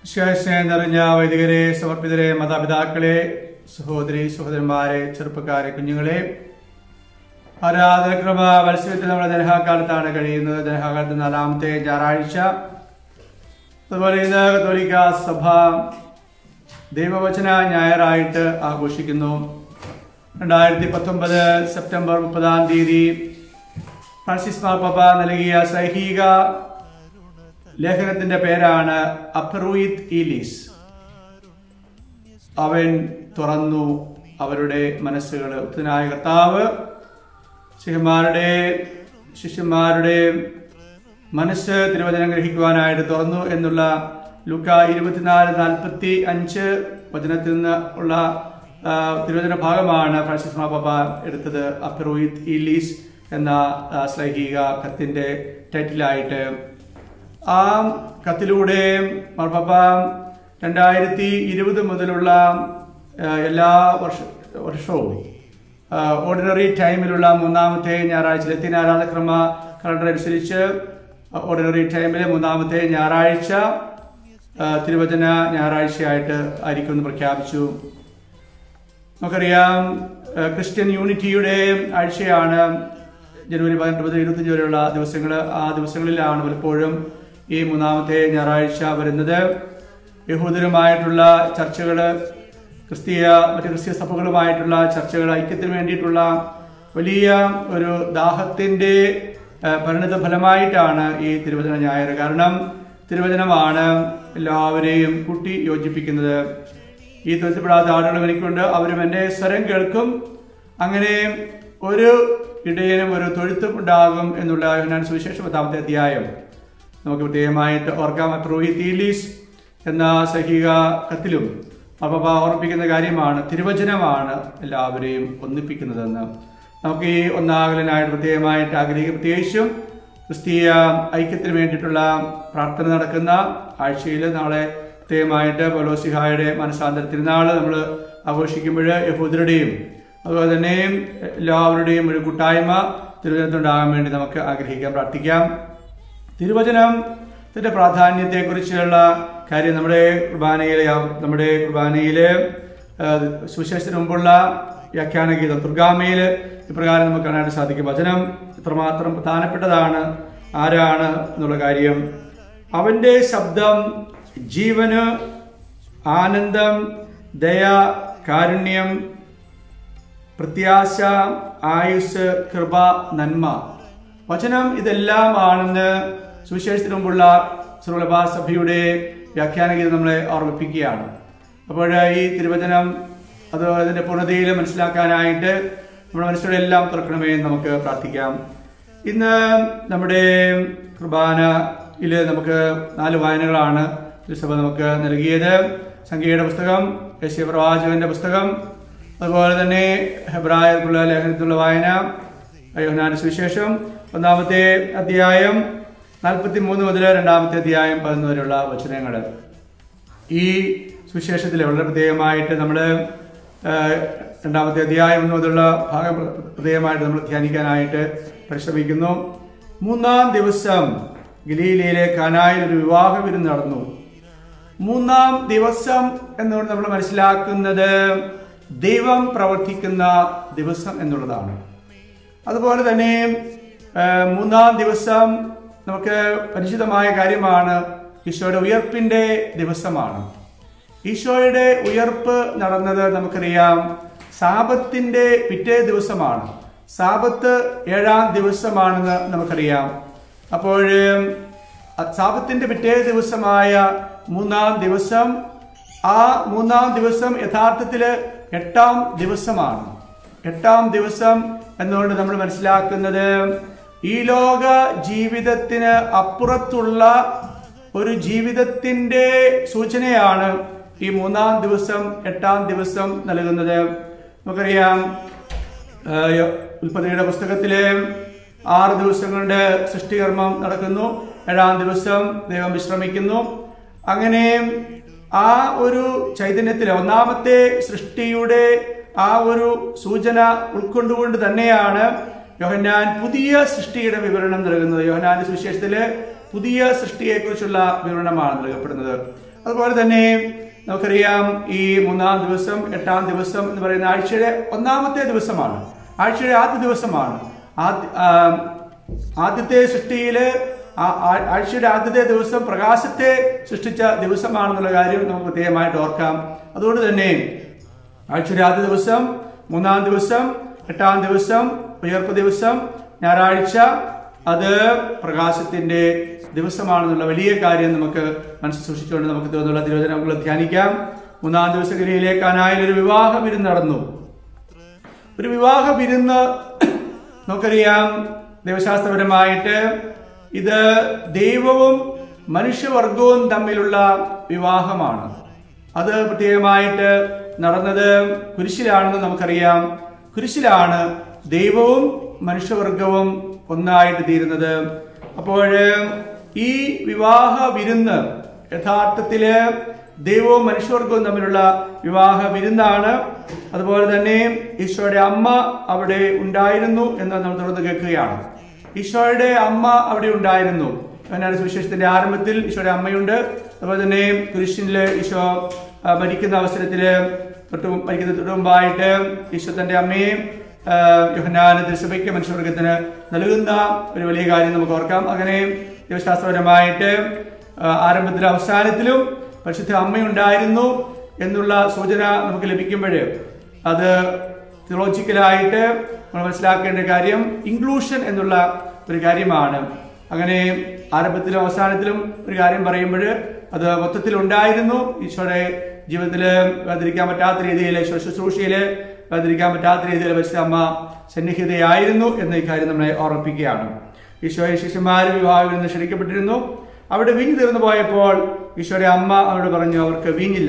വിശ്വാസം നിറഞ്ഞ വൈദികരെ സമർപ്പിതരെ മാതാപിതാക്കളെ സഹോദരി സഹോദരന്മാരെ ചെറുപ്പക്കാരെ കുഞ്ഞുങ്ങളെ ആരാധനക്രമ മത്സരത്തിൽ നമ്മുടെ ദനഹാകാലത്താണ് കഴിയുന്നത് ദനഹാകാലത്ത് നാലാമത്തെ ഞായറാഴ്ച അതുപോലെ ഇന്ന് കത്തോലിക്ക സഭ ദൈവവചന ഞായറായിട്ട് ആഘോഷിക്കുന്നു രണ്ടായിരത്തി പത്തൊമ്പത് സെപ്റ്റംബർ മുപ്പതാം തീയതി ഫ്രാൻസിസ് മാർപ്പാപ്പ നൽകിയ സൈഹിക ലേഖനത്തിന്റെ പേരാണ് അപ്പറൂയിത് ഈലീസ് അവൻ തുറന്നു അവരുടെ മനസ്സുകൾ ഉത്തനായ കർത്താവ് ശിഷ്യന്മാരുടെ ശിഷ്യന്മാരുടെ മനസ്സ് തിരുവചനം ഗ്രഹിക്കുവാനായിട്ട് തുറന്നു എന്നുള്ള ലുക്ക ഇരുപത്തിനാല് നാൽപ്പത്തി അഞ്ച് വചനത്തിൽ നിന്ന് ഉള്ള ആ, തിരുവചന ഭാഗമാണ് ഫ്രാൻസിസ് മാപ്പാപ്പ എടുത്തത് അപ്പറൂയിത് ഈലീസ് എന്ന ആ, ശ്ലൈഹിക കത്തിന്റെ ടൈറ്റിലായിട്ട് ആ കത്തിലൂടെ മാർപ്പാപ്പ രണ്ടായിരത്തി ഇരുപത് മുതലുള്ള ആ, എല്ലാ വർഷ വർഷവും ഓർഡിനറി ടൈമിലുള്ള മൂന്നാമത്തെ ഞായറാഴ്ച ലത്തീൻ ആരാധക്രമ കലണ്ടർ അനുസരിച്ച് ഓർഡിനറി ടൈമിലെ മൂന്നാമത്തെ ഞായറാഴ്ച ആ, തിരുവചന ഞായറാഴ്ചയായിട്ട് ആയിരിക്കും എന്ന് പ്രഖ്യാപിച്ചു നമുക്കറിയാം ആ, ക്രിസ്ത്യൻ യൂണിറ്റിയുടെ ആഴ്ചയാണ് ജനുവരി പതിനെട്ട് മുതൽ ഇരുപത്തഞ്ച് വരെയുള്ള ദിവസങ്ങൾ ആ ദിവസങ്ങളിലാണ് പലപ്പോഴും ഈ മൂന്നാമത്തെ ഞായറാഴ്ച വരുന്നത് യഹൂദരുമായിട്ടുള്ള ചർച്ചകൾ ക്രിസ്തീയ മറ്റ് ക്രിസ്തീയ സഭകളുമായിട്ടുള്ള ചർച്ചകൾ ഐക്യത്തിന് വേണ്ടിയിട്ടുള്ള വലിയ ഒരു ദാഹത്തിന്റെ ആ, പരിണിത ഫലമായിട്ടാണ് ഈ തിരുവചന ഞായർ കാരണം തിരുവചനമാണ് എല്ലാവരെയും കൂട്ടി യോജിപ്പിക്കുന്നത് ഈ തൊഴുത്തിപ്പെടാത്ത ആളുകളും എനിക്കുണ്ട് അവരും എൻ്റെ സ്വരം കേൾക്കും അങ്ങനെ ഒരു ഇടയനും ഒരു തൊഴുത്തും ഉണ്ടാകും എന്നുള്ള യോഹന്നാൻ സുവിശേഷം പത്താമത്തെ അധ്യായം നമുക്ക് പ്രത്യേകമായിട്ട് ഓർക്കാം പ്രോഹിതീലീസ് എന്ന സഹിക കത്തിലും അപ്പ ഓർപ്പിക്കുന്ന കാര്യമാണ് തിരുവചനമാണ് എല്ലാവരെയും ഒന്നിപ്പിക്കുന്നതെന്ന് നമുക്ക് ഈ ഒന്നാകലനായിട്ട് പ്രത്യേകമായിട്ട് ആഗ്രഹിക്കും പ്രത്യേകിച്ചും ക്രിസ്തീയ ഐക്യത്തിന് വേണ്ടിയിട്ടുള്ള പ്രാർത്ഥന നടക്കുന്ന ആഴ്ചയിൽ നാളെ പ്രത്യേകമായിട്ട് പൗലോസിഹായുടെ മനസാന്തര തിരുനാൾ നമ്മൾ ആഘോഷിക്കുമ്പോൾ യഹൂദരുടെയും അതുപോലെ തന്നെ എല്ലാവരുടെയും ഒരു കൂട്ടായ്മ തിരുവചനത്തുണ്ടാകാൻ വേണ്ടി നമുക്ക് ആഗ്രഹിക്കാം പ്രാർത്ഥിക്കാം തിരുവചനത്തിന്റെ പ്രാധാന്യത്തെക്കുറിച്ചുള്ള കാര്യം നമ്മുടെ കുർബാനയിലെ നമ്മുടെ കുർബാനയിലെ ആ, സുവിശേഷത്തിന് മുമ്പുള്ള വ്യാഖ്യാന ഗീതം ദുർഗാമയിൽ ഇപ്രകാരം നമുക്ക് കാണാനായിട്ട് സാധിക്കും വചനം ഇത്രമാത്രം പ്രധാനപ്പെട്ടതാണ് ആരാണ് എന്നുള്ള കാര്യം അവന്റെ ശബ്ദം ജീവന് ആനന്ദം ദയ കാരുണ്യം പ്രത്യാശ ആയുസ് കൃപ നന്മ വചനം ഇതെല്ലാം ആണെന്ന് സുവിശേഷത്തിന് മുമ്പുള്ള സുലഭ സഭയുടെ വ്യാഖ്യാന ഗീതം നമ്മളെ ഓർമ്മിപ്പിക്കുകയാണ് അപ്പോൾ ഈ തിരുവചനം അത് അതിന്റെ പൂർണ്ണതയിൽ മനസ്സിലാക്കാനായിട്ട് നമ്മുടെ മനസ്സിലൂടെ എല്ലാം തുറക്കണമേ എന്ന് നമുക്ക് പ്രാർത്ഥിക്കാം ഇന്ന് നമ്മുടെ കുർബാനയിൽ നമുക്ക് നാല് വായനകളാണ് തിരുസഭ നമുക്ക് നൽകിയത് സംഖ്യയുടെ പുസ്തകം യശ്യ പ്രവാചകന്റെ പുസ്തകം അതുപോലെ തന്നെ ഹെബ്രായർക്കുള്ള ലേഖനത്തിലുള്ള വായന യോഹനാന്റെ സുവിശേഷം ഒന്നാമത്തെ അധ്യായം നാൽപ്പത്തി മൂന്ന് മുതൽ രണ്ടാമത്തെ അധ്യായം പതിനൊന്ന് വരെയുള്ള വചനങ്ങൾ ഈ സുവിശേഷത്തിൽ വളരെ പ്രത്യേകമായിട്ട് നമ്മൾ രണ്ടാമത്തെ അധ്യായം ഒന്ന് മുതലുള്ള ഭാഗം പ്രത്യേകമായിട്ട് നമ്മൾ ധ്യാനിക്കാനായിട്ട് പരിശ്രമിക്കുന്നു മൂന്നാം ദിവസം ഗലീലയിലെ കനായിൽ ഒരു വിവാഹ വിരുന്ന് നടന്നു മൂന്നാം ദിവസം എന്നുകൊണ്ട് നമ്മൾ മനസ്സിലാക്കുന്നത് ദൈവം പ്രവർത്തിക്കുന്ന ദിവസം എന്നുള്ളതാണ് അതുപോലെ തന്നെ ആ, മൂന്നാം ദിവസം നമുക്ക് പരിചിതമായ കാര്യമാണ് ഈശോയുടെ ഉയർപ്പിന്റെ ദിവസമാണ് ഈശോയുടെ ഉയർപ്പ് നടന്നത് നമുക്കറിയാം സാപത്തിന്റെ പിറ്റേ ദിവസമാണ് സാപത്ത് ഏഴാം ദിവസമാണെന്ന് നമുക്കറിയാം അപ്പോൾ സാപത്തിന്റെ പിറ്റേ ദിവസമായ മൂന്നാം ദിവസം ആ മൂന്നാം ദിവസം യഥാർത്ഥത്തില് എട്ടാം ദിവസമാണ് എട്ടാം ദിവസം എന്നുകൊണ്ട് നമ്മൾ മനസ്സിലാക്കുന്നത് ഈ ലോക ജീവിതത്തിന് അപ്പുറത്തുള്ള ഒരു ജീവിതത്തിന്റെ സൂചനയാണ് ഈ മൂന്നാം ദിവസം എട്ടാം ദിവസം നൽകുന്നത് നമുക്കറിയാം ആഹ് ഉൽപ്പത്തിയുടെ പുസ്തകത്തിലെ ആറ് ദിവസങ്ങളുടെ സൃഷ്ടികർമ്മം നടക്കുന്നു ഏഴാം ദിവസം ദൈവം വിശ്രമിക്കുന്നു അങ്ങനെ ആ ഒരു ചൈതന്യത്തിലെ ഒന്നാമത്തെ സൃഷ്ടിയുടെ ആ ഒരു സൂചന ഉൾക്കൊണ്ടുകൊണ്ട് തന്നെയാണ് യോഹന്നാൻ പുതിയ സൃഷ്ടിയുടെ വിവരണം നൽകുന്നത് യോഹന്നാന്റെ സുവിശേഷത്തില് പുതിയ സൃഷ്ടിയെക്കുറിച്ചുള്ള വിവരണമാണ് നൽകപ്പെടുന്നത് അതുപോലെ തന്നെ നമുക്കറിയാം ഈ മൂന്നാം ദിവസം എട്ടാം ദിവസം എന്ന് പറയുന്ന ആഴ്ചയുടെ ഒന്നാമത്തെ ദിവസമാണ് ആഴ്ചയുടെ ആദ്യ ദിവസമാണ് ആദ്യ ആ, ആദ്യത്തെ സൃഷ്ടിയില് ആ- ആ- ആഴ്ചയുടെ ആദ്യത്തെ ദിവസം പ്രകാശത്തെ സൃഷ്ടിച്ച ദിവസമാണെന്നുള്ള കാര്യം നമുക്ക് പ്രത്യേകമായിട്ട് ഓർക്കാം അതുകൊണ്ട് തന്നെ ആഴ്ചയുടെ ആദ്യ ദിവസം മൂന്നാം ദിവസം എട്ടാം ദിവസം ഉയർപ്പ് ദിവസം ഞായറാഴ്ച അത് പ്രകാശത്തിന്റെ ദിവസമാണെന്നുള്ള വലിയ കാര്യം നമുക്ക് മനസ്സിൽ സൂക്ഷിച്ചുകൊണ്ട് നമുക്ക് തോന്നുള്ള തിരുവചനങ്ങൾ ധ്യാനിക്കാം മൂന്നാം ദിവസം ഗിരിയിലെ കാനായിൽ ഒരു വിവാഹ വിരുന്ന് നടന്നു ഒരു വിവാഹ വിരുന്ന് നമുക്കറിയാം ദൈവശാസ്ത്രപരമായിട്ട് ഇത് ദൈവവും മനുഷ്യവർഗവും തമ്മിലുള്ള വിവാഹമാണ് അത് പ്രത്യേകമായിട്ട് നടന്നത് കുരിശിലാണെന്ന് നമുക്കറിയാം കുരിശിലാണ് ദൈവവും മനുഷ്യവർഗവും ഒന്നായിട്ട് തീരുന്നത് അപ്പോൾ ഈ വിവാഹ വിരുന്ന് യഥാർത്ഥത്തില് ദൈവവും മനുഷ്യവർഗവും തമ്മിലുള്ള വിവാഹ വിരുന്നാണ് അതുപോലെ തന്നെ ഈശോയുടെ അമ്മ അവിടെ ഉണ്ടായിരുന്നു എന്ന് നമ്മൾ തുറന്ന് കേൾക്കുകയാണ് ഈശോയുടെ അമ്മ അവിടെ ഉണ്ടായിരുന്നു എന്നാണ് സുവിശേഷത്തിന്റെ ആരംഭത്തിൽ ഈശോയുടെ അമ്മയുണ്ട് അതുപോലെ തന്നെ കുരിശിനില് ഈശോ ആ, മരിക്കുന്ന അവസരത്തില് തൊട്ട് മുമ്പ് മരിക്കുന്ന തൊട്ട് മുമ്പായിട്ട് ഈശോ തന്റെ അമ്മയെ ആ, യോഹന്നാന് തിരുസഭയ്ക്ക് മനുഷ്യവർഗത്തിന് നൽകുന്ന ഒരു വലിയ കാര്യം നമുക്ക് ഓർക്കാം അങ്ങനെ ദൈവശാസ്ത്രപരമായിട്ട് ആ, ആരംഭത്തിലും അവസാനത്തിലും പരിശുദ്ധ അമ്മയുണ്ടായിരുന്നു എന്നുള്ള സൂചന നമുക്ക് ലഭിക്കുമ്പോൾ അത് തിയോളജിക്കലായിട്ട് നമ്മൾ മനസ്സിലാക്കേണ്ട കാര്യം ഇൻക്ലൂഷൻ എന്നുള്ള ഒരു കാര്യമാണ് അങ്ങനെ ആരംഭത്തിലും അവസാനത്തിലും ഒരു കാര്യം പറയുമ്പോൾ അത് മൊത്തത്തിൽ ഉണ്ടായിരുന്നു ഈശോയുടെ ജീവിതത്തിൽ വേദനിക്കാൻ പറ്റാത്ത രീതിയിൽ ഈശോ ശുശ്രൂഷയിൽ വേദനിക്കാൻ പറ്റാത്ത രീതിയിൽ പരിശുദ്ധ അമ്മ സന്നിഹിതയായിരുന്നു എന്ന ഈ കാര്യം നമ്മളെ ഓർമ്മിപ്പിക്കുകയാണ് ഈശോയെ ശിഷ്യന്മാർ വിവാഹത്തിൽ നിന്ന് ക്ഷണിക്കപ്പെട്ടിരുന്നു അവിടെ വീഞ്ഞ് തീർന്നു പോയപ്പോൾ ഈശോയുടെ അമ്മ അവരോട് പറഞ്ഞു അവർക്ക് വീഞ്ഞില്ല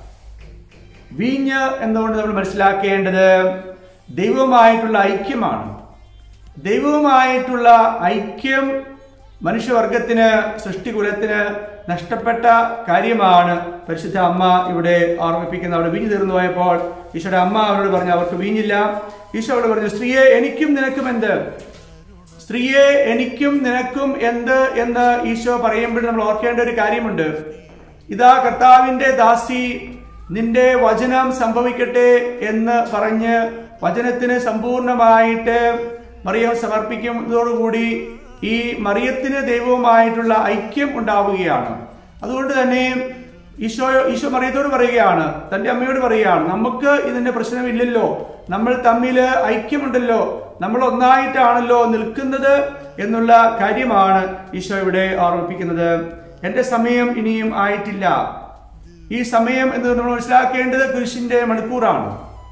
വീഞ്ഞ് എന്നുകൊണ്ട് നമ്മൾ മനസ്സിലാക്കേണ്ടത് ദൈവവുമായിട്ടുള്ള ഐക്യമാണ് ദൈവവുമായിട്ടുള്ള ഐക്യം മനുഷ്യവർഗത്തിന് സൃഷ്ടികുലത്തിന് നഷ്ടപ്പെട്ട കാര്യമാണ് പരിശുദ്ധ അമ്മ ഇവിടെ ഓർമ്മിപ്പിക്കുന്നത് അവിടെ വീഞ്ഞു തീർന്നു പോയപ്പോൾ ഈശോയുടെ അമ്മ അവരോട് പറഞ്ഞു അവർക്ക് വീഞ്ഞില്ല ഈശോ അവരോട് പറഞ്ഞു സ്ത്രീയെ എനിക്കും നിനക്കും എന്ത് സ്ത്രീയെ എനിക്കും നിനക്കും എന്ത് എന്ന് ഈശോ പറയുമ്പോൾ നമ്മൾ ഓർക്കേണ്ട ഒരു കാര്യമുണ്ട് ഇതാ കർത്താവിന്റെ ദാസി നിന്റെ വചനം സംഭവിക്കട്ടെ എന്ന് പറഞ്ഞ് വചനത്തിന് സമ്പൂർണമായിട്ട് മറിയം സമർപ്പിക്കുന്നതോടുകൂടി ഈ മറിയത്തിന് ദൈവവുമായിട്ടുള്ള ഐക്യം ഉണ്ടാവുകയാണ് അതുകൊണ്ട് തന്നെ ഈശോ ഈശോ മറിയത്തോട് പറയുകയാണ് തന്റെ അമ്മയോട് പറയുകയാണ് നമുക്ക് ഇതിന്റെ പ്രശ്നമില്ലല്ലോ നമ്മൾ തമ്മിൽ ഐക്യമുണ്ടല്ലോ നമ്മൾ ഒന്നായിട്ടാണല്ലോ നിൽക്കുന്നത് എന്നുള്ള കാര്യമാണ് ഈശോ ഇവിടെ ഓർമ്മിപ്പിക്കുന്നത് എന്റെ സമയം ഇനിയും ആയിട്ടില്ല ഈ സമയം എന്ന് നമ്മൾ മനസ്സിലാക്കേണ്ടത് കുരിശിന്റെ മണിക്കൂറാണ്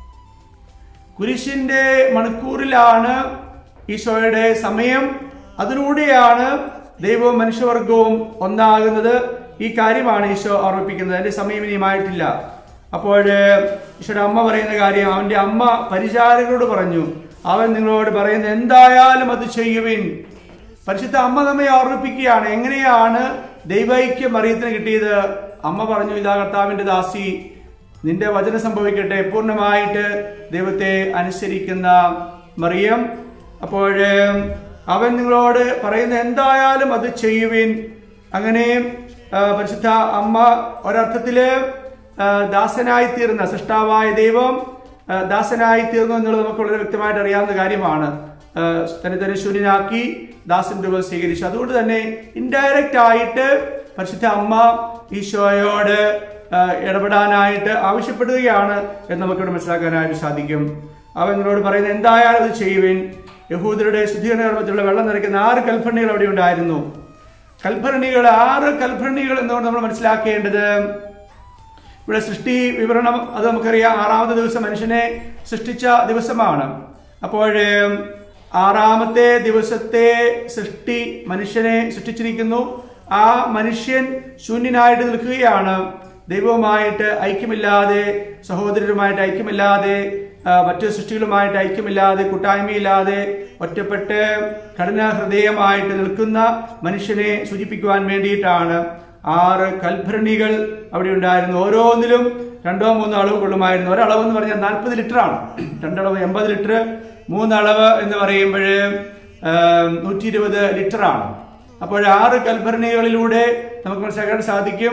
കുരിശിന്റെ മണിക്കൂറിലാണ് ഈശോയുടെ സമയം അതിലൂടെയാണ് ദൈവവും മനുഷ്യവർഗവും ഒന്നാകുന്നത് ഈ കാര്യമാണ് ഈശോ ഓർമ്മിപ്പിക്കുന്നത് എന്റെ സമയം ഇനിയുമായിട്ടില്ല അപ്പോൾ ഈശോയുടെ അമ്മ പറയുന്ന കാര്യം അവന്റെ അമ്മ പരിചാരകരോട് പറഞ്ഞു അവൻ നിങ്ങളോട് പറയുന്നത് എന്തായാലും അത് ചെയ്യുവിൻ പരിശുദ്ധ അമ്മ നമ്മെ ഓർമ്മിപ്പിക്കുകയാണ് എങ്ങനെയാണ് ദൈവൈക്യം മറിയത്തിന് കിട്ടിയത് അമ്മ പറഞ്ഞു ഇതാ കർത്താവിന്റെ ദാസി നിന്റെ വചനം സംഭവിക്കട്ടെ പൂർണ്ണമായിട്ട് ദൈവത്തെ അനുസരിക്കുന്ന മറിയം അപ്പോൾ അവൻ നിങ്ങളോട് പറയുന്ന എന്തായാലും അത് ചെയ്യുവിൻ അങ്ങനെ ആ, പരിശുദ്ധ അമ്മ ഒരർത്ഥത്തില് ആ, ദാസനായി തീർന്ന സൃഷ്ടാവായ ദൈവം ആ, ദാസനായി തീർന്നു എന്നുള്ളത് നമുക്ക് വളരെ വ്യക്തമായിട്ട് അറിയാവുന്ന കാര്യമാണ് ആ, തന്നെ തന്നെ ശൂന്യനാക്കി ദാസൻ രൂപം സ്വീകരിച്ചു അതുകൊണ്ട് തന്നെ ഇൻഡയറക്റ്റ് ആയിട്ട് പരിശുദ്ധ അമ്മ ഈശോയോട് ആ, ഇടപെടാനായിട്ട് ആവശ്യപ്പെടുകയാണ് എന്ന് നമുക്കിവിടെ മനസ്സിലാക്കാനായിട്ട് സാധിക്കും അവൻ നിങ്ങളോട് പറയുന്നത് എന്തായാലും അത് ചെയ്യുവിൻ യഹൂദരുടെ ശുദ്ധീകരണ കർമ്മത്തിലുള്ള വെള്ളം നിറയ്ക്കുന്ന ആറ് കൽഭരണികൾ അവിടെ ഉണ്ടായിരുന്നു കൽഭരണികൾ ആറ് കൽഭരണികൾ എന്നുകൊണ്ട് നമ്മൾ മനസ്സിലാക്കേണ്ടത് ഇവിടെ സൃഷ്ടി വിവരണം അത് നമുക്കറിയാം ആറാമത്തെ ദിവസം മനുഷ്യനെ സൃഷ്ടിച്ച ദിവസമാണ് അപ്പോൾ ആറാമത്തെ ദിവസത്തെ സൃഷ്ടി മനുഷ്യനെ സൃഷ്ടിച്ചിരിക്കുന്നു ആ മനുഷ്യൻ ശൂന്യനായിട്ട് നിൽക്കുകയാണ് ദൈവവുമായിട്ട് ഐക്യമില്ലാതെ സഹോദരരുമായിട്ട് ഐക്യമില്ലാതെ ആ, മറ്റു സൃഷ്ടികളുമായിട്ട് ഐക്യമില്ലാതെ കൂട്ടായ്മയില്ലാതെ ഒറ്റപ്പെട്ട് കഠിന ഹൃദയമായിട്ട് നിൽക്കുന്ന മനുഷ്യനെ സൂചിപ്പിക്കുവാൻ വേണ്ടിയിട്ടാണ് ആറ് കൽഭരണികൾ അവിടെ ഉണ്ടായിരുന്നു ഓരോന്നിലും രണ്ടോ മൂന്നോ അളവ് കൊള്ളുമായിരുന്നു ഒരളവ് എന്ന് പറഞ്ഞാൽ നാൽപ്പത് ലിറ്റർ ആണ് രണ്ടളവ് എൺപത് ലിറ്റർ മൂന്നളവ് എന്ന് പറയുമ്പോൾ നൂറ്റി ഇരുപത് ലിറ്റർ ആണ് അപ്പോൾ ആറ് കൽഭരണികളിലൂടെ നമുക്ക് മനസ്സിലാക്കാൻ സാധിക്കും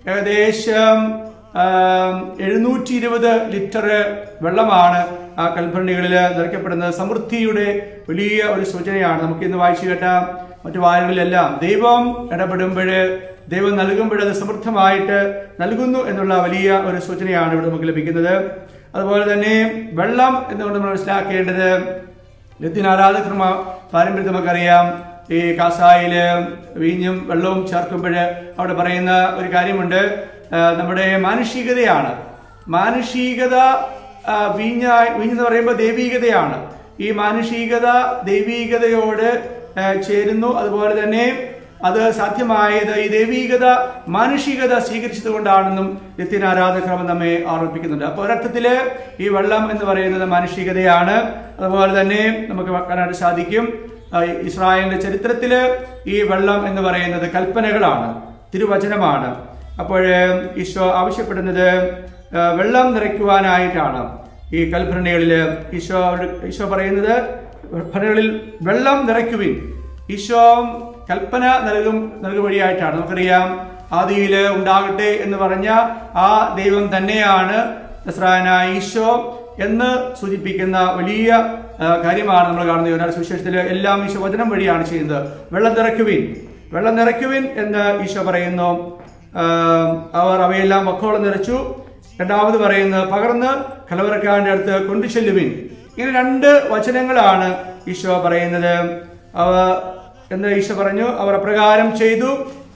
ഏകദേശം എഴുന്നൂറ്റി ഇരുപത് ലിറ്റർ വെള്ളമാണ് ആ കൽഭരണികളിൽ നിറയ്ക്കപ്പെടുന്നത് സമൃദ്ധിയുടെ വലിയ ഒരു സൂചനയാണ് നമുക്ക് ഇന്ന് വായിച്ചു കേട്ട മറ്റു വായനകളിലെല്ലാം ദൈവം ഇടപെടുമ്പോൾ ദൈവം നൽകുമ്പോൾ അത് സമൃദ്ധമായിട്ട് നൽകുന്നു എന്നുള്ള വലിയ ഒരു സൂചനയാണ് ഇവിടെ നമുക്ക് ലഭിക്കുന്നത് അതുപോലെ തന്നെ വെള്ളം എന്നുകൊണ്ട് നമ്മൾ മനസ്സിലാക്കേണ്ടത് ലത്തീൻ ആരാധകർമ്മ പാരമ്പര്യത്തിൽ നമുക്കറിയാം ഈ കാസായില് വീഞ്ഞും വെള്ളവും ചേർക്കുമ്പോൾ അവിടെ പറയുന്ന ഒരു കാര്യമുണ്ട് ആ, നമ്മുടെ മാനുഷികതയാണ് മാനുഷികത ആ, വീഞ്ഞ വീഞ്ഞെന്ന് പറയുമ്പോൾ ദൈവീകതയാണ് ഈ മാനുഷികത ദൈവീകതയോട് ആ, ചേരുന്നു അതുപോലെ തന്നെ അത് സാധ്യമായത് ഈ ദൈവീകത മാനുഷികത സ്വീകരിച്ചത് കൊണ്ടാണെന്നും നിത്യൻ ആരാധക്രമം നമ്മെ ഓർമ്മിപ്പിക്കുന്നുണ്ട് അപ്പോൾ ഒരർത്ഥത്തില് ഈ വെള്ളം എന്ന് പറയുന്നത് മാനുഷികതയാണ് അതുപോലെ തന്നെ നമുക്ക് കാണാനായിട്ട് സാധിക്കും ആ, ഇസ്രായേലിന്റെ ചരിത്രത്തില് ഈ വെള്ളം എന്ന് പറയുന്നത് കൽപ്പനകളാണ് തിരുവചനമാണ് അപ്പോൾ ഈശോ ആവശ്യപ്പെടുന്നത് ആ, വെള്ളം നിറയ്ക്കുവാനായിട്ടാണ് ഈ കൽഭരണികളിൽ ഈശോ ഈശോ പറയുന്നത് ഭരണികളിൽ വെള്ളം നിറയ്ക്കുവിൻ ഈശോ കൽപ്പന നൽകും നൽകും വഴിയായിട്ടാണ് നമുക്കറിയാം ആദിയിൽ ഉണ്ടാകട്ടെ എന്ന് പറഞ്ഞ ആ ദൈവം തന്നെയാണ് നസ്രായനായ ഈശോ എന്ന് സൂചിപ്പിക്കുന്ന വലിയ ആ, കാര്യമാണ് നമ്മൾ കാണുന്നത് യോനാട് സുവിശേഷത്തിൽ എല്ലാം ഈശോ വചനം വഴിയാണ് ചെയ്യുന്നത് വെള്ളം നിറയ്ക്കുവിൻ വെള്ളം നിറയ്ക്കുവിൻ എന്ന് ഈശോ പറയുന്നു ആ, അവർ അവയെല്ലാം വക്കോളം നിറച്ചു രണ്ടാമത് പറയുന്നത് പകർന്ന് കലവറക്കാരന്റെ അടുത്ത് കൊണ്ടു ചെല്ലുവിൻ ഇങ്ങനെ രണ്ട് വചനങ്ങളാണ് ഈശോ പറയുന്നത് അവ എന്ന് ഈശോ പറഞ്ഞു അവർ അപ്രകാരം ചെയ്തു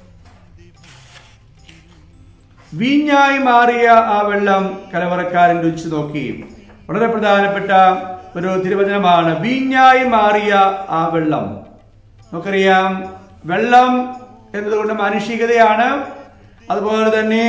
വീഞ്ഞായി മാറിയ ആ വെള്ളം കലവറക്കാരൻ രുചിച്ചു നോക്കി വളരെ പ്രധാനപ്പെട്ട ഒരു തിരുവചനമാണ് വീഞ്ഞായി മാറിയ ആ വെള്ളം നമുക്കറിയാം വെള്ളം എന്നതുകൊണ്ട് മാനുഷികതയാണ് അതുപോലെ തന്നെ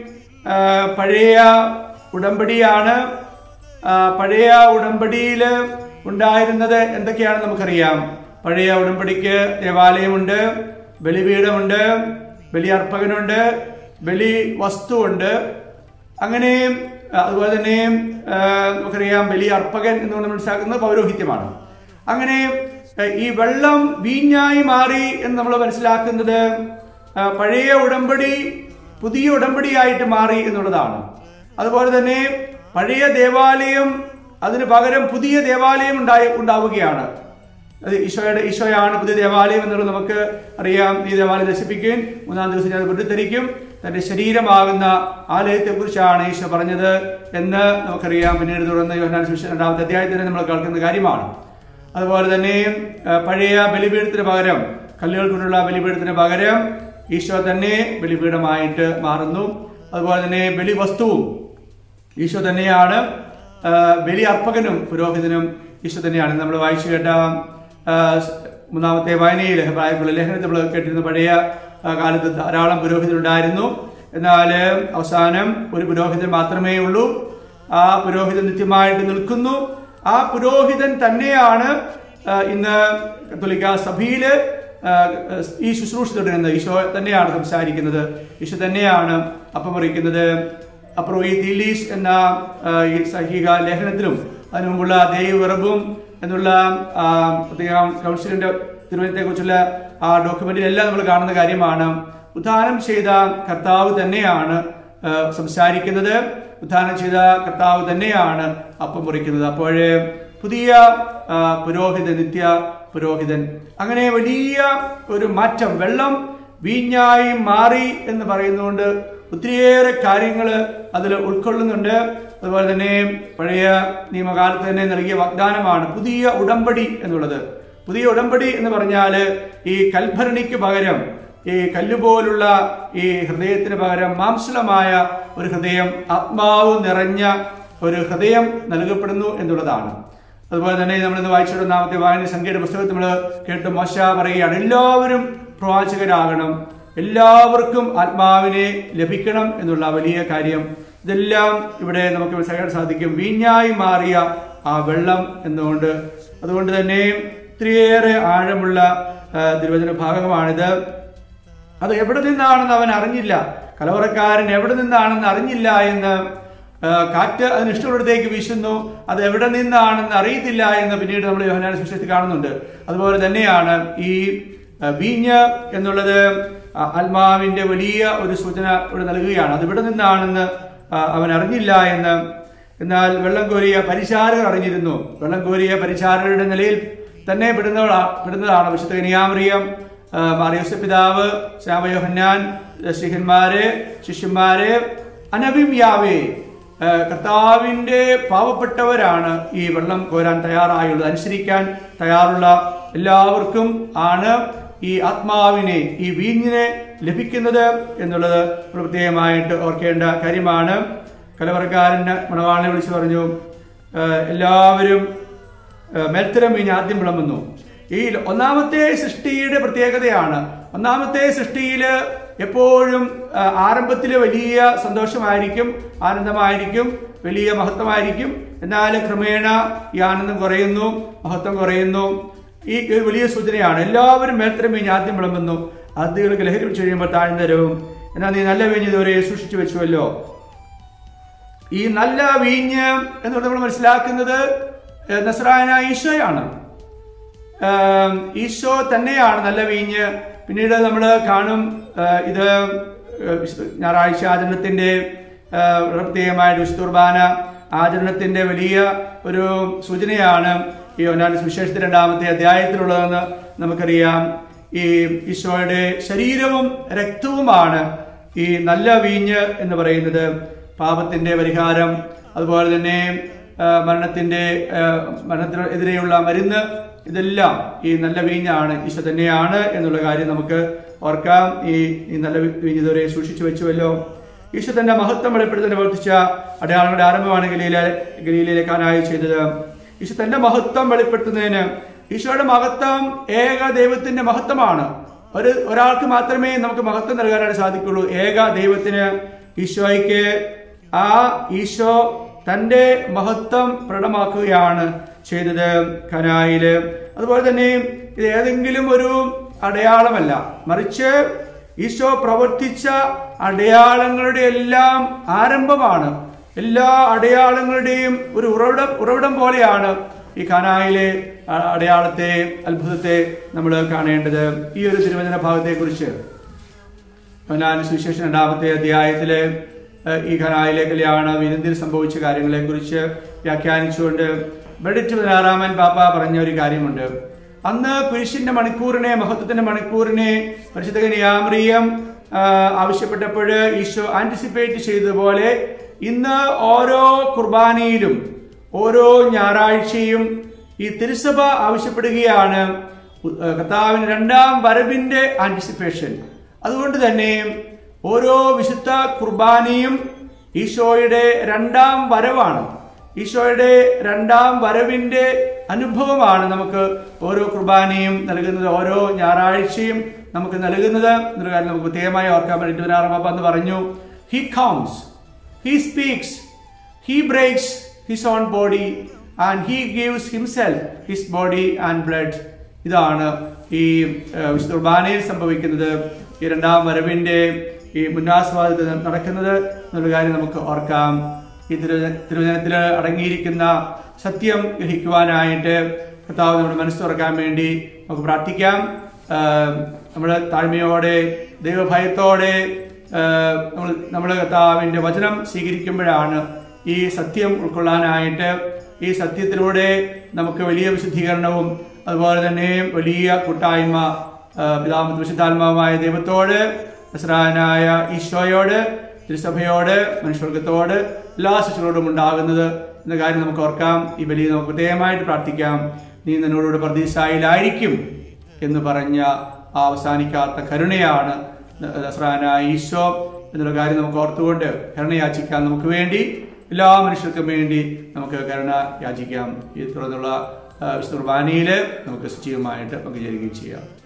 ആ, പഴയ ഉടമ്പടിയാണ് ആ, പഴയ ഉടമ്പടിയിൽ ഉണ്ടായിരുന്നത് എന്തൊക്കെയാണ് നമുക്കറിയാം പഴയ ഉടമ്പടിക്ക് ദേവാലയമുണ്ട് ബലിപീഠമുണ്ട് ബലിയർപ്പകനുണ്ട് ബലി വസ്തുവുണ്ട് അങ്ങനെ ആ, അതുപോലെ തന്നെ ആ, നമുക്കറിയാം ബലി അർപ്പകൻ എന്നുകൊണ്ട് മനസ്സിലാക്കുന്നത് പൗരോഹിത്യമാണ് അങ്ങനെ ആ, ഈ വെള്ളം വീഞ്ഞായി മാറി എന്ന് നമ്മൾ മനസ്സിലാക്കുന്നത് ആ, പഴയ ഉടമ്പടി പുതിയ ഉടമ്പടിയായിട്ട് മാറി എന്നുള്ളതാണ് അതുപോലെ തന്നെ പഴയ ദേവാലയം അതിന് പകരം പുതിയ ദേവാലയം ഉണ്ടായി ഉണ്ടാവുകയാണ് അത് ഈശോയുടെ ഈശോയാണ് പുതിയ ദേവാലയം എന്നുള്ളത് നമുക്ക് അറിയാം ഈ ദേവാലയം നശിപ്പിക്കുകയും മൂന്നാം ദിവസം ഞാൻ പുറത്തിരിക്കും തന്റെ ശരീരമാകുന്ന ആലയത്തെ കുറിച്ചാണ് ഈശോ പറഞ്ഞത് എന്ന് നമുക്കറിയാം പിന്നീട് തുടർന്ന് യോഹന്നാൻ സുവിശേഷം രണ്ടാമത്തെ അധ്യായത്തിൽ നമ്മൾ കേൾക്കുന്ന കാര്യമാണ് അതുപോലെ തന്നെ ആ, പഴയ ബലിപീഠത്തിന് പകരം കല്ലുകൾ കൊണ്ടുള്ള ബലിപീഠത്തിന് പകരം ഈശോ തന്നെ ബലിപീഠമായിട്ട് മാറുന്നു അതുപോലെ തന്നെ ബലി വസ്തുവും ഈശോ തന്നെയാണ് ആ, ബലി അർപ്പകനും പുരോഹിതനും ഈശോ തന്നെയാണ് നമ്മൾ വായിച്ചു കേട്ട ആ, മൂന്നാമത്തെ വായനയിൽ ഹെബ്രായക്കുള്ള ലേഖനത്തിൽ നമ്മൾ കേട്ടിരുന്ന പഴയ ആ, കാലത്ത് ധാരാളം പുരോഹിതരുണ്ടായിരുന്നു എന്നാൽ അവസാനം ഒരു പുരോഹിതൻ മാത്രമേ ഉള്ളൂ ആ പുരോഹിതൻ നിത്യമായിട്ട് നിൽക്കുന്നു ആ പുരോഹിതൻ തന്നെയാണ് ആ, ഇന്ന് കത്തോലിക്ക സഭയില് ആ, ഈ ശുശ്രൂഷ തുടരുന്നത് ഈശോ തന്നെയാണ് സംസാരിക്കുന്നത് ഈശോ തന്നെയാണ് അപ്പം പറിക്കുന്നത് അപ്പോൾ ഈ തീലീസ് എന്ന ആ, ഈ സഹിക ലേഖനത്തിലും അതിനു മുമ്പുള്ള ദൈവറബും എന്നുള്ള ആ, പ്രത്യേകം കൗൺസിലിന്റെ തിരുവനന്തപുരത്തെ കുറിച്ചുള്ള ആ ഡോക്യുമെന്റിലെല്ലാം നമ്മൾ കാണുന്ന കാര്യമാണ് ഉദ്ധാനം ചെയ്ത കർത്താവ് തന്നെയാണ് ആ, സംസാരിക്കുന്നത് ഉദ്ധാനം ചെയ്ത കർത്താവ് തന്നെയാണ് അപ്പം മുറിക്കുന്നത് അപ്പോഴേ പുതിയ ആ, പുരോഹിതൻ നിത്യ പുരോഹിതൻ അങ്ങനെ വലിയ ഒരു മാറ്റം വെള്ളം വീഞ്ഞായി മാറി എന്ന് പറയുന്നതുകൊണ്ട് ഒത്തിരിയേറെ കാര്യങ്ങൾ അതിൽ ഉൾക്കൊള്ളുന്നുണ്ട് അതുപോലെ തന്നെ പഴയ നിയമകാലത്ത് തന്നെ നൽകിയ വാഗ്ദാനമാണ് പുതിയ ഉടമ്പടി എന്നുള്ളത് പുതിയ ഉടമ്പടി എന്ന് പറഞ്ഞാൽ ഈ കൽഭരണിക്ക് പകരം ഈ കല്ലുപോലുള്ള ഈ ഹൃദയത്തിന് പകരം മാംസളമായ ഒരു ഹൃദയം ആത്മാവ് നിറഞ്ഞ ഒരു ഹൃദയം നൽകപ്പെടുന്നു എന്നുള്ളതാണ് അതുപോലെ തന്നെ നമ്മൾ ഇന്ന് വായിച്ച ഒന്നാമത്തെ വായന സംഖ്യയുടെ പുസ്തകത്തിൽ നമ്മൾ കേട്ട് മോശ പറയുകയാണ് എല്ലാവരും പ്രവാചകരാകണം എല്ലാവർക്കും ആത്മാവിനെ ലഭിക്കണം എന്നുള്ള വലിയ കാര്യം ഇതെല്ലാം ഇവിടെ നമുക്ക് മനസ്സിലാക്കാൻ സാധിക്കും വീഞ്ഞായി മാറിയ ആ വെള്ളം എന്നുകൊണ്ട് അതുകൊണ്ട് തന്നെ ഒത്തിരിയേറെ ആഴമുള്ള ആ, തിരുവചന ഭാഗമാണിത് അത് എവിടെ നിന്നാണെന്ന് അവൻ അറിഞ്ഞില്ല കലവറക്കാരൻ എവിടെ നിന്നാണെന്ന് അറിഞ്ഞില്ല എന്ന് ആ, കാറ്റ് അതിന് ഇഷ്ടമുള്ളിടത്തേക്ക് വീശുന്നു അത് എവിടെ നിന്നാണെന്ന് അറിയത്തില്ല എന്ന് പിന്നീട് നമ്മൾ യോഹനാന സുവിശേഷത്തിൽ കാണുന്നുണ്ട് അതുപോലെ തന്നെയാണ് ഈ ആ, വീഞ്ഞ് എന്നുള്ളത് ആ, ആത്മാവിന്റെ വലിയ ഒരു സൂചന ഇവിടെ നൽകുകയാണ് അത് ഇവിടെ നിന്നാണെന്ന് ആ, അവൻ അറിഞ്ഞില്ല എന്ന് എന്നാൽ വെള്ളം കോരിയ പരിചാരകർ അറിഞ്ഞിരുന്നു വെള്ളം കോരിയ പരിചാരകരുടെ നിലയിൽ തന്നെ പെടുന്നവളാ പെടുന്നതാണ് വിശുദ്ധ കനിയാമറിയം മാറിയോസ പിതാവ് ശ്യാമയോഹന്നാൻ ശിഖന്മാര് ശിഷ്യന്മാര് അനബിം യാവേ ആ, കർത്താവിന്റെ പാവപ്പെട്ടവരാണ് ഈ വെള്ളം കോരാൻ തയ്യാറായുള്ളത് അനുസരിക്കാൻ തയ്യാറുള്ള എല്ലാവർക്കും ആണ് ഈ ആത്മാവിനെ ഈ വീഞ്ഞിനെ ലഭിക്കുന്നത് എന്നുള്ളത് ഒരു പ്രത്യേകമായിട്ട് ഓർക്കേണ്ട കാര്യമാണ് കലവറക്കാരന് മണവാളിനെ വിളിച്ചു പറഞ്ഞു ആ, എല്ലാവരും ആ, മേൽത്തരം വീഞ്ഞ് ആദ്യം വിളമ്പുന്നു ഈ ഒന്നാമത്തെ സൃഷ്ടിയുടെ പ്രത്യേകതയാണ് ഒന്നാമത്തെ സൃഷ്ടിയില് എപ്പോഴും ആ, ആരംഭത്തില് വലിയ സന്തോഷമായിരിക്കും ആനന്ദമായിരിക്കും വലിയ മഹത്വമായിരിക്കും എന്നാൽ ക്രമേണ ഈ ആനന്ദം കുറയുന്നു മഹത്വം കുറയുന്നു ഈ ഒരു വലിയ സൂചനയാണ് എല്ലാവരും മേൽത്തരം വീഞ്ഞ് ആദ്യം വിളമ്പുന്നു അതിഥികൾക്ക് ലഹരി വെച്ച് കഴിയുമ്പോൾ താഴ്ന്നു തരവും എന്നാൽ നീ നല്ല വീഞ്ഞ് ഇതുവരെ സൂക്ഷിച്ചു വെച്ചുവല്ലോ ഈ നല്ല വീഞ്ഞ് എന്നുള്ളത് നമ്മൾ മനസ്സിലാക്കുന്നത് ഏഹ്, നസ്രായനായ ഈശോയാണ് ഏഹ്, ഈശോ തന്നെയാണ് നല്ല വീഞ്ഞ് പിന്നീട് നമ്മൾ കാണും ഏഹ്, ഇത് ഏഹ്, വിശുദ്ധ ഞായറാഴ്ച ആചരണത്തിന്റെ ഏഹ്, പ്രത്യേകമായ വിശുദ്ധ കുർബാന ആചരണത്തിന്റെ വലിയ ഒരു സൂചനയാണ് ഈ ഒന്നാം സുവിശേഷത്തിന്റെ രണ്ടാമത്തെ അധ്യായത്തിലുള്ളതെന്ന് നമുക്കറിയാം ഈ ഈശോയുടെ ശരീരവും രക്തവുമാണ് ഈ നല്ല വീഞ്ഞ് എന്ന് പറയുന്നത് പാപത്തിന്റെ പരിഹാരം അതുപോലെ തന്നെ ആ, മരണത്തിന്റെ ആ, മരണത്തിനെതിരെയുള്ള മരുന്ന് ഇതെല്ലാം ഈ നല്ല വീഞ്ഞാണ് ഈശോ തന്നെയാണ് എന്നുള്ള കാര്യം നമുക്ക് ഓർക്കാം ഈ ഈ നല്ല വീഞ്ഞ് ഇതുവരെ സൂക്ഷിച്ചു വെച്ചുവല്ലോ ഈശോ തന്റെ മഹത്വം വെളിപ്പെടുത്താൻ പ്രവർത്തിച്ച അടയാളങ്ങളുടെ ആരംഭമാണ് ഗലീല ഗലീലയിലേക്കാനായി ചെയ്തത് ഈശോ തന്റെ മഹത്വം വെളിപ്പെടുത്തുന്നതിന് ഈശോയുടെ മഹത്വം ഏക ദൈവത്തിന്റെ മഹത്വമാണ് ഒരു ഒരാൾക്ക് മാത്രമേ നമുക്ക് മഹത്വം നൽകാനായിട്ട് സാധിക്കുള്ളൂ ഏക ദൈവത്തിന് ഈശോയ്ക്ക് ആ ഈശോ തന്റെ മഹത്വം പ്രകടമാക്കുകയാണ് ചെയ്തത് കനായില് അതുപോലെ തന്നെ ഇത് ഏതെങ്കിലും ഒരു അടയാളമല്ല മറിച്ച് ഈശോ പ്രവർത്തിച്ച അടയാളങ്ങളുടെ എല്ലാം ആരംഭമാണ് എല്ലാ അടയാളങ്ങളുടെയും ഒരു ഉറവിടം ഉറവിടം പോലെയാണ് ഈ കാനായിലെ ആ, അടയാളത്തെ അത്ഭുതത്തെ നമ്മൾ കാണേണ്ടത് ഈ ഒരു തിരുവചന ഭാഗത്തെ കുറിച്ച് യോഹന്നാൻ സുവിശേഷം രണ്ടാമത്തെ അധ്യായത്തിലെ ഏഹ്, ഈ ഖനായിലെ കല്യാണ വിരുന്നിൽ സംഭവിച്ച കാര്യങ്ങളെ കുറിച്ച് വ്യാഖ്യാനിച്ചുകൊണ്ട് ബെഡിറ്റ് പതിനാറാമൻ പാപ്പ പറഞ്ഞ ഒരു കാര്യമുണ്ട് അന്ന് കുരിശിന്റെ മണിക്കൂറിനെ മഹത്വത്തിന്റെ മണിക്കൂറിനെ പരിശുദ്ധ കന്യാമറിയം ആവശ്യപ്പെട്ടപ്പോൾ ഈശോ ആന്റിസിപ്പേറ്റ് ചെയ്തതുപോലെ ഇന്ന് ഓരോ കുർബാനയിലും ഓരോ ഞായറാഴ്ചയും ഈ തിരുസഭ ആവശ്യപ്പെടുകയാണ് ഉ- ഏഹ് കർത്താവിന് രണ്ടാം വരവിന്റെ ആന്റിസിപ്പേഷൻ അതുകൊണ്ട് തന്നെ ഓരോ വിശുദ്ധ കുർബാനയും ഈശോയുടെ രണ്ടാം വരവാണ് ഈശോയുടെ രണ്ടാം വരവിന്റെ അനുഭവമാണ് നമുക്ക് ഓരോ കുർബാനയും നൽകുന്നത് ഓരോ ഞായറാഴ്ചയും നമുക്ക് നൽകുന്നത് എന്നൊരു കാര്യം നമുക്ക് പ്രത്യേകമായി ഓർക്കാൻ വേണ്ടി പതിനാറാം എന്ന് പറഞ്ഞു he comes he speaks he breaks his own body and he gives himself his body and blood ഇതാണ് ഈ ഏഹ്, വിശുദ്ധ കുർബാനയിൽ സംഭവിക്കുന്നത് ഈ രണ്ടാം വരവിന്റെ ഈ മുന്നാസ്വാദത്തിൽ നടക്കുന്നത് എന്നുള്ള കാര്യം നമുക്ക് ഓർക്കാം ഈ തിരു തിരുവചനത്തിൽ അടങ്ങിയിരിക്കുന്ന സത്യം ഗ്രഹിക്കുവാനായിട്ട് കർത്താവ് നമ്മുടെ മനസ്സ് തുറക്കാൻ വേണ്ടി നമുക്ക് പ്രാർത്ഥിക്കാം നമ്മൾ താഴ്മയോടെ ദൈവഭയത്തോടെ ഏഹ് നമ്മൾ നമ്മുടെ കർത്താവിന്റെ വചനം സ്വീകരിക്കുമ്പോഴാണ് ഈ സത്യം ഉൾക്കൊള്ളാനായിട്ട് ഈ സത്യത്തിലൂടെ നമുക്ക് വലിയ വിശുദ്ധീകരണവും അതുപോലെ തന്നെ വലിയ കൂട്ടായ്മ ഏഹ് പിതാമ വിശുദ്ധാത്മാവുമായ ദൈവത്തോട് നസ്രായനായ ഈശോയോട് തിരുസഭയോട് മനുഷ്യവർഗത്തോട് എല്ലാ ശിശുക്കളോടും ഉണ്ടാകുന്നത് എന്ന കാര്യം നമുക്ക് ഓർക്കാം ഈ ബലി നമുക്ക് പ്രത്യേകമായിട്ട് പ്രാർത്ഥിക്കാം നീ നിന്നോടുകൂടെ പ്രതീക്ഷയിലായിരിക്കും എന്ന് പറഞ്ഞ ആ അവസാനിക്കാത്ത കരുണയാണ് നസ്രാനായ ഈശോ എന്നുള്ള കാര്യം നമുക്ക് ഓർത്തുകൊണ്ട് കരുണ യാചിക്കാൻ നമുക്ക് വേണ്ടി എല്ലാ മനുഷ്യർക്കും വേണ്ടി നമുക്ക് കരുണ യാചിക്കാം ഈ തുടർന്നുള്ള ആ, വിശുദ്ധ കുർബാനയില് നമുക്ക് സജീവമായിട്ട് പങ്കുചേരുകയും ചെയ്യാം